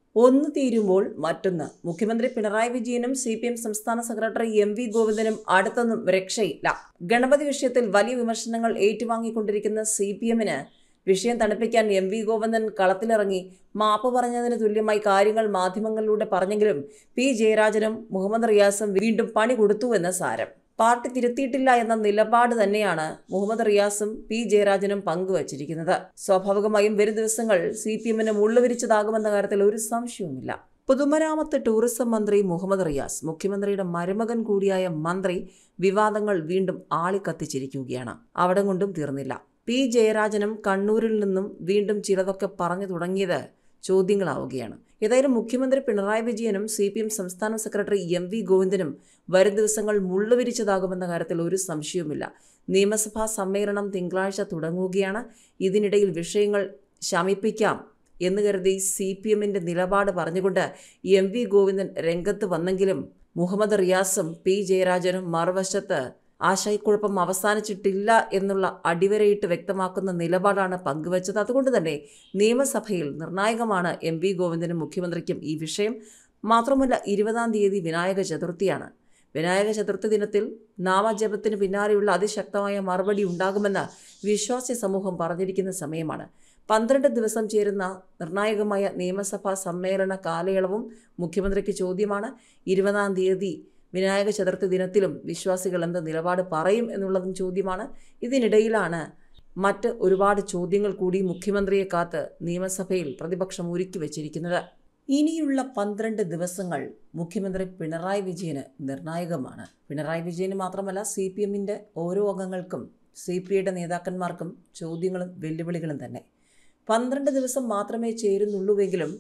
ഒന്ന് തീരുമ്പോൾ മറ്റൊന്ന് മുഖ്യമന്ത്രി പിണറായി വിജയനും സി പി എം സംസ്ഥാന സെക്രട്ടറി എം വി ഗോവിന്ദനും അടുത്തൊന്നും രക്ഷയില്ല ഗണപതി വിഷയത്തിൽ വലിയ വിമർശനങ്ങൾ ഏറ്റുവാങ്ങിക്കൊണ്ടിരിക്കുന്ന സി പി എമ്മിന് വിഷയം തണുപ്പിക്കാൻ എം വി ഗോവിന്ദൻ കളത്തിലിറങ്ങി മാപ്പ് പറഞ്ഞതിന് തുല്യമായി കാര്യങ്ങൾ മാധ്യമങ്ങളിലൂടെ പറഞ്ഞെങ്കിലും പി ജയരാജനും മുഹമ്മദ് റിയാസും വീണ്ടും പണി കൊടുത്തുവെന്ന് സാരം പാർട്ടി തിരുത്തിയിട്ടില്ല എന്ന നിലപാട് തന്നെയാണ് മുഹമ്മദ് റിയാസും പി ജയരാജനും പങ്കുവച്ചിരിക്കുന്നത് സ്വാഭാവികമായും വരും ദിവസങ്ങൾ സി പി എമ്മിന് മുള്ളുവിരിച്ചതാകുമെന്ന കാര്യത്തിൽ ഒരു സംശയവുമില്ല പൊതുമരാമത്ത് ടൂറിസം മന്ത്രി മുഹമ്മദ് റിയാസ് മുഖ്യമന്ത്രിയുടെ മരുമകൻ കൂടിയായ മന്ത്രി വിവാദങ്ങൾ വീണ്ടും ആളിക്കത്തിച്ചിരിക്കുകയാണ് അവിടെ കൊണ്ടും തീർന്നില്ല പി ജയരാജനും കണ്ണൂരിൽ നിന്നും വീണ്ടും ചിലതൊക്കെ പറഞ്ഞു തുടങ്ങിയത് ചോദ്യങ്ങളാവുകയാണ് ഏതായാലും മുഖ്യമന്ത്രി പിണറായി വിജയനും സി പി എം സംസ്ഥാന സെക്രട്ടറി എം വി ഗോവിന്ദനും വരും ദിവസങ്ങൾ മുള്ളുവിരിച്ചതാകുമെന്ന കാര്യത്തിൽ ഒരു സംശയവുമില്ല നിയമസഭാ സമ്മേളനം തിങ്കളാഴ്ച തുടങ്ങുകയാണ് ഇതിനിടയിൽ വിഷയങ്ങൾ ശമിപ്പിക്കാം എന്ന് കരുതി സി പി എമ്മിൻ്റെ നിലപാട് പറഞ്ഞുകൊണ്ട് എം വി ഗോവിന്ദൻ രംഗത്ത് വന്നെങ്കിലും മുഹമ്മദ് റിയാസും പി ജയരാജനും മറുവശത്ത് ആശയക്കുഴപ്പം അവസാനിച്ചിട്ടില്ല എന്നുള്ള അടിവരയിട്ട് വ്യക്തമാക്കുന്ന നിലപാടാണ് പങ്കുവച്ചത് അതുകൊണ്ട് തന്നെ നിയമസഭയിൽ നിർണായകമാണ് എം വി ഗോവിന്ദനും മുഖ്യമന്ത്രിക്കും ഈ വിഷയം മാത്രമല്ല ഇരുപതാം തീയതി വിനായക ചതുർത്ഥിയാണ് വിനായക ചതുർത്ഥി ദിനത്തിൽ നാമജപത്തിന് പിന്നാലെയുള്ള അതിശക്തമായ മറുപടി ഉണ്ടാകുമെന്ന് വിശ്വാസി സമൂഹം പറഞ്ഞിരിക്കുന്ന സമയമാണ് പന്ത്രണ്ട് ദിവസം ചേരുന്ന നിർണായകമായ നിയമസഭാ സമ്മേളന കാലയളവും മുഖ്യമന്ത്രിക്ക് ചോദ്യമാണ് ഇരുപതാം തീയതി വിനായക ചതുർത്ഥി ദിനത്തിലും വിശ്വാസികൾ എന്ത് നിലപാട് പറയും എന്നുള്ളതും ചോദ്യമാണ് ഇതിനിടയിലാണ് മറ്റ് ഒരുപാട് ചോദ്യങ്ങൾ കൂടി മുഖ്യമന്ത്രിയെ കാത്ത് നിയമസഭയിൽ പ്രതിപക്ഷം ഒരുക്കി വച്ചിരിക്കുന്നത് ഇനിയുള്ള പന്ത്രണ്ട് ദിവസങ്ങൾ മുഖ്യമന്ത്രി പിണറായി വിജയന് നിർണായകമാണ് പിണറായി വിജയന് മാത്രമല്ല സി പി എമ്മിൻ്റെ ഓരോ അംഗങ്ങൾക്കും സി പി ഐയുടെ നേതാക്കന്മാർക്കും ചോദ്യങ്ങളും വെല്ലുവിളികളും തന്നെ പന്ത്രണ്ട് ദിവസം മാത്രമേ ചേരുന്നുള്ളൂവെങ്കിലും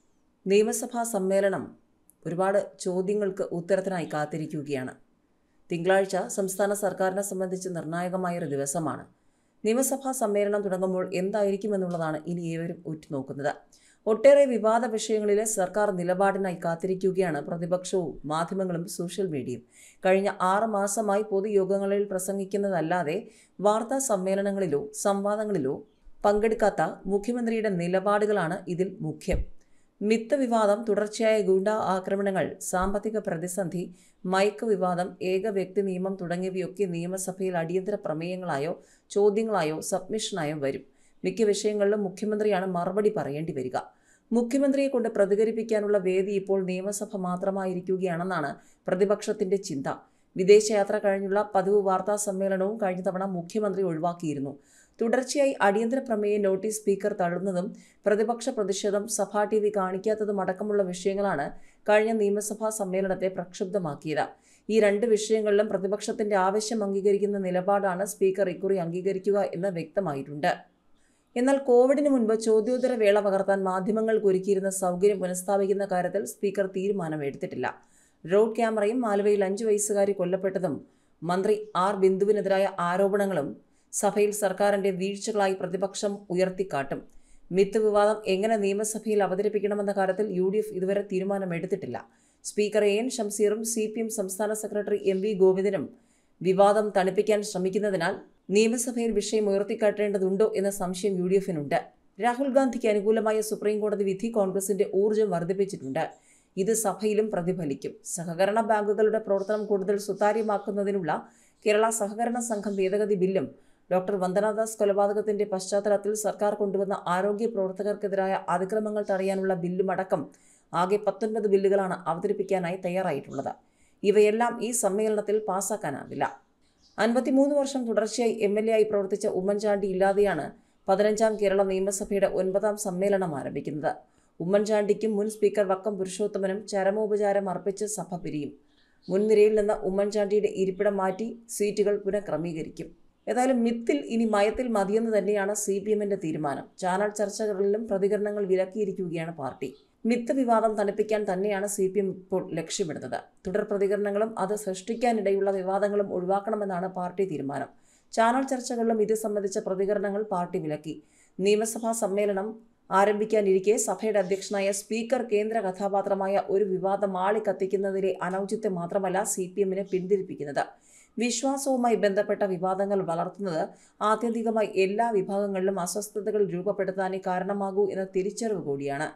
നിയമസഭാ സമ്മേളനം ഒരുപാട് ചോദ്യങ്ങൾക്ക് ഉത്തരത്തിനായി കാത്തിരിക്കുകയാണ് തിങ്കളാഴ്ച സംസ്ഥാന സർക്കാരിനെ സംബന്ധിച്ച് നിർണായകമായൊരു ദിവസമാണ് നിയമസഭാ സമ്മേളനം തുടങ്ങുമ്പോൾ എന്തായിരിക്കുമെന്നുള്ളതാണ് ഇനി ഏവരും ഉറ്റുനോക്കുന്നത് ഒട്ടേറെ വിവാദ വിഷയങ്ങളിലെ സർക്കാർ നിലപാടിനായി കാത്തിരിക്കുകയാണ് പ്രതിപക്ഷവും മാധ്യമങ്ങളും സോഷ്യൽ മീഡിയയും കഴിഞ്ഞ ആറ് മാസമായി പൊതുയോഗങ്ങളിൽ പ്രസംഗിക്കുന്നതല്ലാതെ വാർത്താ സമ്മേളനങ്ങളിലോ സംവാദങ്ങളിലോ പങ്കെടുക്കാത്ത മുഖ്യമന്ത്രിയുടെ നിലപാടുകളാണ് ഇതിൽ മുഖ്യം മിത്ത് വിവാദം തുടർച്ചയായ ഗുണ്ട ആക്രമണങ്ങൾ സാമ്പത്തിക പ്രതിസന്ധി മയക്ക് വിവാദം ഏക വ്യക്തി നിയമം തുടങ്ങിയവയൊക്കെ നിയമസഭയിൽ അടിയന്തര പ്രമേയങ്ങളായോ ചോദ്യങ്ങളായോ സബ്മിഷനായോ വരും മിക്ക വിഷയങ്ങളിലും മുഖ്യമന്ത്രിയാണ് മറുപടി പറയേണ്ടി വരിക മുഖ്യമന്ത്രിയെ കൊണ്ട് പ്രതികരിപ്പിക്കാനുള്ള വേദി ഇപ്പോൾ നിയമസഭ മാത്രമായിരിക്കുകയാണെന്നാണ് പ്രതിപക്ഷത്തിന്റെ ചിന്ത വിദേശയാത്ര കഴിഞ്ഞുള്ള പതിവ് വാർത്താ സമ്മേളനവും കഴിഞ്ഞ തവണ മുഖ്യമന്ത്രി ഒഴിവാക്കിയിരുന്നു തുടർച്ചയായി അടിയന്തര പ്രമേയ നോട്ടീസ് സ്പീക്കർ തള്ളുന്നതും പ്രതിപക്ഷ പ്രതിഷേധം സഭാ ടി വി കാണിക്കാത്തതും അടക്കമുള്ള വിഷയങ്ങളാണ് കഴിഞ്ഞ നിയമസഭാ സമ്മേളനത്തെ പ്രക്ഷുബ്ധമാക്കിയത് ഈ രണ്ട് വിഷയങ്ങളിലും പ്രതിപക്ഷത്തിന്റെ ആവശ്യം അംഗീകരിക്കുന്ന നിലപാടാണ് സ്പീക്കർ ഇക്കുറി അംഗീകരിക്കുക എന്ന് വ്യക്തമായിട്ടുണ്ട് എന്നാൽ കോവിഡിന് മുൻപ് ചോദ്യോത്തര വേള പകർത്താൻ മാധ്യമങ്ങൾക്ക് ഒരുക്കിയിരുന്ന സൗകര്യം പുനഃസ്ഥാപിക്കുന്ന കാര്യത്തിൽ സ്പീക്കർ തീരുമാനമെടുത്തിട്ടില്ല റോഡ് ക്യാമറയും ആലുവയിൽ അഞ്ചു വയസ്സുകാരി കൊല്ലപ്പെട്ടതും മന്ത്രി ആർ ബിന്ദുവിനെതിരായ ആരോപണങ്ങളും സഭയിൽ സർക്കാരിന്റെ വീഴ്ചകളായി പ്രതിപക്ഷം ഉയർത്തിക്കാട്ടും മിത്ത് വിവാദം എങ്ങനെ നിയമസഭയിൽ അവതരിപ്പിക്കണമെന്ന കാര്യത്തിൽ യു ഡി എഫ് ഇതുവരെ തീരുമാനമെടുത്തിട്ടില്ല സ്പീക്കർ എ എൻ ഷംസീറും സി പി എം സംസ്ഥാന സെക്രട്ടറി എം വി ഗോവിന്ദനും വിവാദം തണുപ്പിക്കാൻ ശ്രമിക്കുന്നതിനാൽ നിയമസഭയിൽ വിഷയം ഉയർത്തിക്കാട്ടേണ്ടതുണ്ടോ എന്ന സംശയം യു ഡി എഫിനുണ്ട് രാഹുൽ ഗാന്ധിക്ക് അനുകൂലമായ സുപ്രീം കോടതി വിധി കോൺഗ്രസിന്റെ ഊർജ്ജം വർദ്ധിപ്പിച്ചിട്ടുണ്ട് ഇത് സഭയിലും പ്രതിഫലിക്കും സഹകരണ ബാങ്കുകളുടെ പ്രവർത്തനം കൂടുതൽ സുതാര്യമാക്കുന്നതിനുള്ള കേരള സഹകരണ സംഘം ഭേദഗതി ബില്ലും ഡോക്ടർ വന്ദനാദാസ് കൊലപാതകത്തിന്റെ പശ്ചാത്തലത്തിൽ സർക്കാർ കൊണ്ടുവന്ന ആരോഗ്യ പ്രവർത്തകർക്കെതിരായ അതിക്രമങ്ങൾ തടയാനുള്ള ബില്ലുമടക്കം ആകെ പത്തൊൻപത് ബില്ലുകളാണ് അവതരിപ്പിക്കാനായി തയ്യാറായിട്ടുള്ളത് ഇവയെല്ലാം ഈ സമ്മേളനത്തിൽ പാസാക്കാനാവില്ല അൻപത്തിമൂന്ന് വർഷം തുടർച്ചയായി എം എൽ എ ആയി പ്രവർത്തിച്ച ഉമ്മൻചാണ്ടി ഇല്ലാതെയാണ് പതിനഞ്ചാം കേരള നിയമസഭയുടെ ഒൻപതാം സമ്മേളനം ആരംഭിക്കുന്നത് ഉമ്മൻചാണ്ടിക്കും മുൻ സ്പീക്കർ വക്കം പുരുഷോത്തമനും ചരമോപചാരം അർപ്പിച്ച് സഭ പിരിയും മുൻനിരയിൽ നിന്ന് ഉമ്മൻചാണ്ടിയുടെ ഇരിപ്പിടം മാറ്റി സീറ്റുകൾ പുനഃക്രമീകരിക്കും ഏതായാലും മിത്തിൽ ഇനി മയത്തിൽ മതിയെന്ന് തന്നെയാണ് സി പി എമ്മിന്റെ തീരുമാനം ചാനൽ ചർച്ചകളിലും പ്രതികരണങ്ങൾ വിലക്കിയിരിക്കുകയാണ് പാർട്ടി മിത്ത് വിവാദം തണുപ്പിക്കാൻ തന്നെയാണ് സി പി എം ഇപ്പോൾ ലക്ഷ്യമിടുന്നത് തുടർ പ്രതികരണങ്ങളും അത് സൃഷ്ടിക്കാനിടയുള്ള വിവാദങ്ങളും ഒഴിവാക്കണമെന്നാണ് പാർട്ടി തീരുമാനം ചാനൽ ചർച്ചകളിലും ഇത് സംബന്ധിച്ച പ്രതികരണങ്ങൾ പാർട്ടി വിലക്കി നിയമസഭാ സമ്മേളനം ആരംഭിക്കാനിരിക്കെ സഭയുടെ അധ്യക്ഷനായ സ്പീക്കർ കേന്ദ്ര കഥാപാത്രമായ ഒരു വിവാദം ആളിക്കത്തിക്കുന്നതിലെ അനൗചിത്യം മാത്രമല്ല സി പി എമ്മിനെ പിന്തിരിപ്പിക്കുന്നത് വിശ്വാസവുമായി ബന്ധപ്പെട്ട വിവാദങ്ങൾ വളർത്തുന്നത് ആത്യന്തികമായി എല്ലാ വിഭാഗങ്ങളിലും അസ്വസ്ഥതകൾ രൂപപ്പെടുത്താനേ കാരണമാകൂ എന്ന തിരിച്ചറിവ് കൂടിയാണ്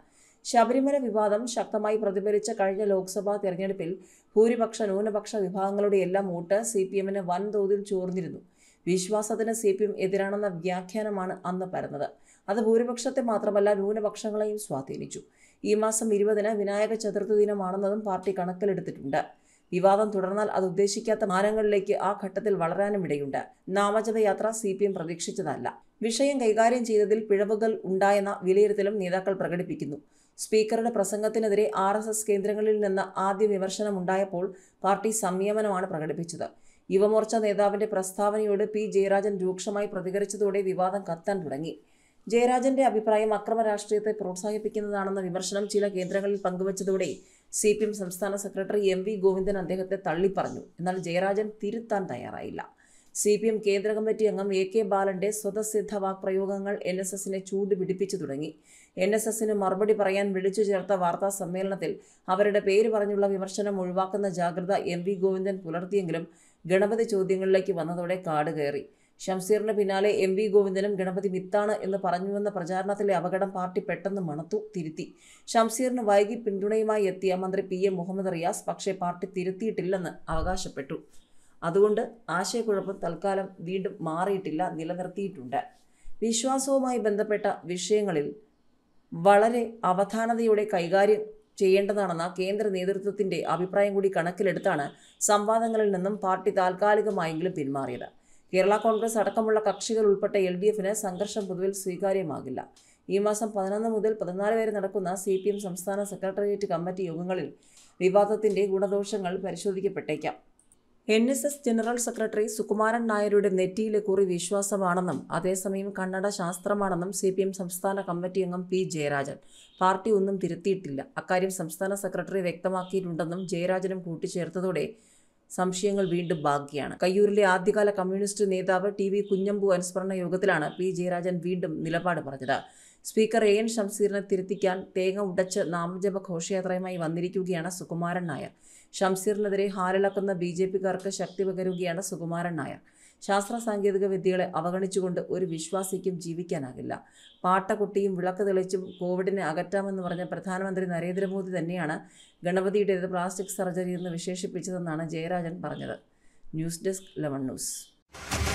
ശബരിമല വിവാദം ശക്തമായി പ്രതിഫലിച്ച കഴിഞ്ഞ ലോക്സഭാ തെരഞ്ഞെടുപ്പിൽ ഭൂരിപക്ഷ ന്യൂനപക്ഷ വിഭാഗങ്ങളുടെ എല്ലാം വോട്ട് സി പി എമ്മിന് വൻതോതിൽ ചോർന്നിരുന്നു വിശ്വാസത്തിന് സി പി എം എതിരാണെന്ന വ്യാഖ്യാനമാണ് അന്ന് പരന്നത് അത് ഭൂരിപക്ഷത്തെ മാത്രമല്ല ന്യൂനപക്ഷങ്ങളെയും സ്വാധീനിച്ചു ഈ മാസം ഇരുപതിന് വിനായക ചതുർത്ഥി ദിനമാണെന്നതും പാർട്ടി കണക്കിലെടുത്തിട്ടുണ്ട് വിവാദം തുടർന്നാൽ അത് ഉദ്ദേശിക്കാത്ത മാനങ്ങളിലേക്ക് ആ ഘട്ടത്തിൽ വളരാനും ഇടയുണ്ട് നാമജപയാത്ര സി പി എം പ്രതീക്ഷിച്ചതല്ല വിഷയം കൈകാര്യം ചെയ്തതിൽ പിഴവുകൾ ഉണ്ടായെന്ന വിലയിരുത്തലും നേതാക്കൾ പ്രകടിപ്പിക്കുന്നു സ്പീക്കറുടെ പ്രസംഗത്തിനെതിരെ ആർ എസ് എസ് കേന്ദ്രങ്ങളിൽ നിന്ന് ആദ്യ വിമർശനം ഉണ്ടായപ്പോൾ പാർട്ടി സംയമനമാണ് പ്രകടിപ്പിച്ചത് യുവമോർച്ച നേതാവിന്റെ പ്രസ്താവനയോട് പി ജയരാജൻ രൂക്ഷമായി പ്രതികരിച്ചതോടെ വിവാദം കത്താൻ തുടങ്ങി ജയരാജന്റെ അഭിപ്രായം അക്രമ രാഷ്ട്രീയത്തെ പ്രോത്സാഹിപ്പിക്കുന്നതാണെന്ന വിമർശനം ചില കേന്ദ്രങ്ങളിൽ പങ്കുവച്ചതോടെ സി പി എം സംസ്ഥാന സെക്രട്ടറി എം വി ഗോവിന്ദൻ അദ്ദേഹത്തെ തള്ളിപ്പറഞ്ഞു എന്നാൽ ജയരാജൻ തിരുത്താൻ തയ്യാറായില്ല സി പി എം കേന്ദ്ര കമ്മിറ്റി അംഗം എ കെ ബാലന്റെ സ്വതസിദ്ധ വാക്പ്രയോഗങ്ങൾ എൻ എസ് എസിനെ ചൂടുപിടിപ്പിച്ചു തുടങ്ങി എൻ എസ് എസിന് മറുപടി പറയാൻ വിളിച്ചു ചേർത്ത വാർത്താ സമ്മേളനത്തിൽ അവരുടെ പേര് പറഞ്ഞുള്ള വിമർശനം ഒഴിവാക്കുന്ന ജാഗ്രത എം വി ഗോവിന്ദൻ പുലർത്തിയെങ്കിലും ഗണപതി ചോദ്യങ്ങളിലേക്ക് വന്നതോടെ കാട് കയറി ഷംസീറിന് പിന്നാലെ എം വി ഗോവിന്ദനും ഗണപതി മിത്താണ് എന്ന് പറഞ്ഞുവെന്ന പ്രചാരണത്തിലെ അപകടം പാർട്ടി പെട്ടെന്ന് മണത്തു തിരുത്തി ഷംസീറിന് വൈകി പിന്തുണയുമായി എത്തിയ മന്ത്രി പി എം മുഹമ്മദ് റിയാസ് പക്ഷേ പാർട്ടി തിരുത്തിയിട്ടില്ലെന്ന് അവകാശപ്പെട്ടു അതുകൊണ്ട് ആശയക്കുഴപ്പം തൽക്കാലം വീണ്ടും മാറിയിട്ടില്ല നിലനിർത്തിയിട്ടുണ്ട് വിശ്വാസവുമായി ബന്ധപ്പെട്ട വിഷയങ്ങളിൽ വളരെ അവധാനതയോടെ കൈകാര്യം ചെയ്യേണ്ടതാണെന്ന കേന്ദ്ര നേതൃത്വത്തിന്റെ അഭിപ്രായം കൂടി കണക്കിലെടുത്താണ് സംവാദങ്ങളിൽ നിന്നും പാർട്ടി താൽക്കാലികമായെങ്കിലും പിന്മാറിയത് കേരള കോൺഗ്രസ് അടക്കമുള്ള കക്ഷികൾ ഉൾപ്പെട്ട എൽ ഡി എഫിന് സംഘർഷം പൊതുവിൽ സ്വീകാര്യമാകില്ല ഈ മാസം പതിനൊന്ന് മുതൽ പതിനാല് വരെ നടക്കുന്ന സി പി എം സംസ്ഥാന സെക്രട്ടേറിയറ്റ് കമ്മിറ്റി യോഗങ്ങളിൽ വിവാദത്തിന്റെ ഗുണദോഷങ്ങൾ പരിശോധിക്കപ്പെട്ടേക്കാം N S S general secretary Sukumaran നായരുടെ നെറ്റിയിലെ കുറി വിശ്വാസമാണെന്നും അതേസമയം കന്നഡ ശാസ്ത്രമാണെന്നും സി പി എം സംസ്ഥാന കമ്മിറ്റി അംഗം പി ജയരാജൻ പാർട്ടി ഒന്നും തിരുത്തിയിട്ടില്ല അക്കാര്യം സംസ്ഥാന സെക്രട്ടറി വ്യക്തമാക്കിയിട്ടുണ്ടെന്നും ജയരാജനും കൂട്ടിച്ചേർത്തതോടെ സംശയങ്ങൾ വീണ്ടും ബാക്കിയാണ് കയ്യൂരിലെ ആദ്യകാല കമ്മ്യൂണിസ്റ്റ് നേതാവ് ടി വി കുഞ്ഞമ്പു അനുസ്മരണ യോഗത്തിലാണ് പി ജയരാജൻ വീണ്ടും നിലപാട് പറഞ്ഞത് സ്പീക്കർ എ എൻ ഷംസീറിനെ തിരുത്തിക്കാൻ തേങ്ങ ഉടച്ച് നാമജപ ഘോഷയാത്രയുമായി വന്നിരിക്കുകയാണ് സുകുമാരൻ നായർ ഷംസീറിനെതിരെ ഹാലിളക്കുന്ന ബി ജെ പിക്കാർക്ക് ശക്തി പകരുകയാണ് സുകുമാരൻ നായർ ശാസ്ത്ര സാങ്കേതിക വിദ്യകളെ അവഗണിച്ചുകൊണ്ട് ഒരു വിശ്വാസിക്കും ജീവിക്കാനാകില്ല പാട്ടകുട്ടിയും വിളക്ക് തെളിച്ചും കോവിഡിനെ അകറ്റാമെന്ന് പറഞ്ഞ പ്രധാനമന്ത്രി നരേന്ദ്രമോദി തന്നെയാണ് ഗണപതിയുടേത് പ്ലാസ്റ്റിക് സർജറി എന്ന് വിശേഷിപ്പിച്ചതെന്നാണ് ജയരാജൻ പറഞ്ഞത് ന്യൂസ് ഡെസ്ക് ലെവൺ ന്യൂസ്